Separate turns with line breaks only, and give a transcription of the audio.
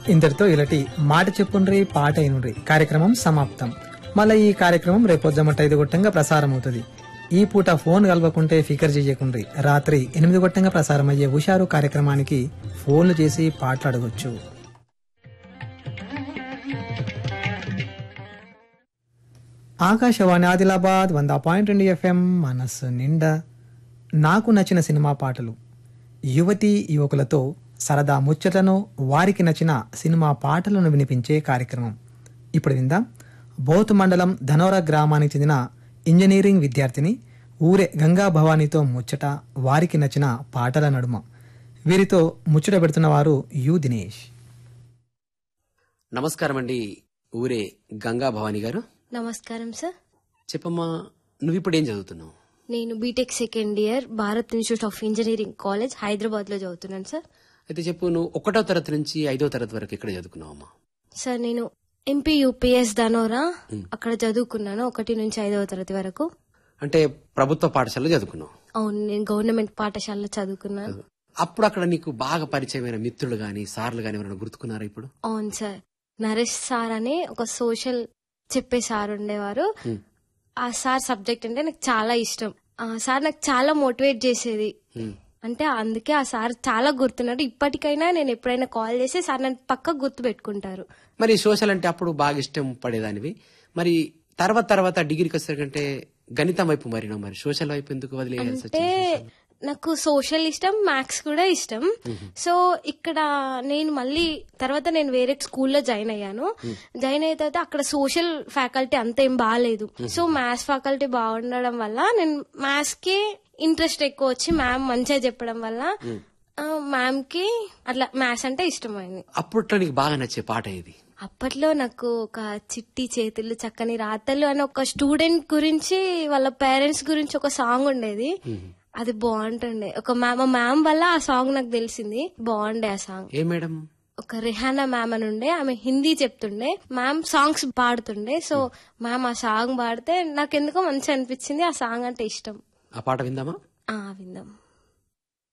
ఇంతటితో ఇలాంటి మాట చెప్పుండ్రి పాట అయినుండ్రి కార్యక్రమం సమాప్తం మళ్ళీ ఈ కార్యక్రమం రేపొద్దుమట్ట ఐదు గొట్టంగా ప్రసారం అవుతుంది ఈ పూట ఫోన్ కలవకుంటే ఫికర్ చేయకుండ్రి రాత్రి ఎనిమిది గొట్టంగా ప్రసారం అయ్యే హుషారు కార్యక్రమానికి ఫోన్లు చేసి పాటలు అడగొచ్చు ఆకాశవాణి ఆదిలాబాద్ వంద పాయింట్ రెండు ఎఫ్ఎం మనస్సు నిండా నాకు నచ్చిన సినిమా పాటలు యువతి యువకులతో సరదా ముచ్చటను వారికి నచ్చిన సినిమా పాటలను వినిపించే కార్యక్రమం ఇప్పుడు విందాం బౌత్ మండలం ధనోరా గ్రామానికి చెందిన ఇంజనీరింగ్ విద్యార్థిని ఊరే గంగా భవానీతో ముచ్చట వారికి నచ్చిన పాటల నడుమ వీరితో ముచ్చట పెడుతున్న వారు యు దినేష్
నమస్కారం అండి ఊరే గంగా భవాని గారు
నమస్కారం సార్
చెప్పమ్మా నువ్వు ఇప్పుడు ఏం చదువుతున్నావు
నేను BTech second year Bharat institute of engineering college Hyderabad లో చదువుతున్నాను సార్
అయితే చెప్పు నువ్వు ఒకటో తరగతి నుంచి ఐదో తరగతి వరకు ఇక్కడ చదువుకున్నావమ్మా
సార్ నేను ఎంపీ యూపీఎస్ ధనోరా అక్కడ చదువుకున్నాను ఒకటి నుంచి ఐదవ తరగతి వరకు
అంటే ప్రభుత్వ పాఠశాలలో చదువుకున్నావు
అవును నేను గవర్నమెంట్ పాఠశాలలో చదువుకున్నాను
అప్పుడు అక్కడ నీకు బాగా పరిచయమైన మిత్రులు గాని సార్లు గాని ఎవరైనా గుర్తుకున్నారా ఇప్పుడు
అవును సార్ నరేష్ సార్ అనే ఒక సోషల్ చెప్పే సార్ ఉండేవారు ఆ సార్ సబ్జెక్ట్ అంటే నాకు చాలా ఇష్టం ఆ సార్ నాకు చాలా మోటివేట్ చేసేది అంటే అందుకే ఆ సార్ చాలా గుర్తున్నాడు ఇప్పటికైనా నేను ఎప్పుడైనా కాల్ చేసి సార్ నన్ను పక్క గుర్తు పెట్టుకుంటారు
మరి సోషల్ అంటే అప్పుడు బాగా ఇష్టం పడేదానివి మరి తర్వాత తర్వాత డిగ్రీకి వచ్చేసరికంటే గణితం వైపు మరినావు మరి సోషల్ వైపు ఎందుకు వదిలేయాల్సి
అంటే
వచ్చింది
నాకు సోషల్ ఇష్టం మ్యాథ్స్ కూడా ఇష్టం సో ఇక్కడ నేను మళ్ళీ తర్వాత నేను వేరే స్కూల్లో జాయిన్ అయ్యాను జాయిన్ అయిన తర్వాత అక్కడ సోషల్ ఫ్యాకల్టీ అంత ఏం బాగాలేదు సో మ్యాథ్స్ ఫ్యాకల్టీ బాగుండడం వల్ల నేను మ్యాథ్స్ కి ఇంట్రెస్ట్ ఎక్కువ వచ్చి మ్యామ్ మంచిగా చెప్పడం వల్ల మ్యామ్ కి అట్లా మ్యాథ్స్ అంటే ఇష్టమైంది
అప్పట్లో నీకు బాగా నచ్చే పాట ఇది
అప్పట్లో నాకు ఒక చిట్టి చేతులు చక్కని రాతలు అని ఒక స్టూడెంట్ గురించి వాళ్ళ పేరెంట్స్ గురించి ఒక సాంగ్ ఉండేది అది బాగుంటుండే ఒక మ్యామ్ మా మ్యామ్ వల్ల ఆ సాంగ్ నాకు తెలిసింది బాగుండే ఆ సాంగ్
ఏ మేడం
ఒక రిహానా మ్యామ్ అని ఉండే ఆమె హిందీ చెప్తుండే మ్యామ్ సాంగ్స్ పాడుతుండే సో మ్యామ్ ఆ సాంగ్ పాడితే నాకు ఎందుకో మంచి అనిపించింది ఆ సాంగ్ అంటే ఇష్టం
ఆ పాట విందామా
ఆ విందాం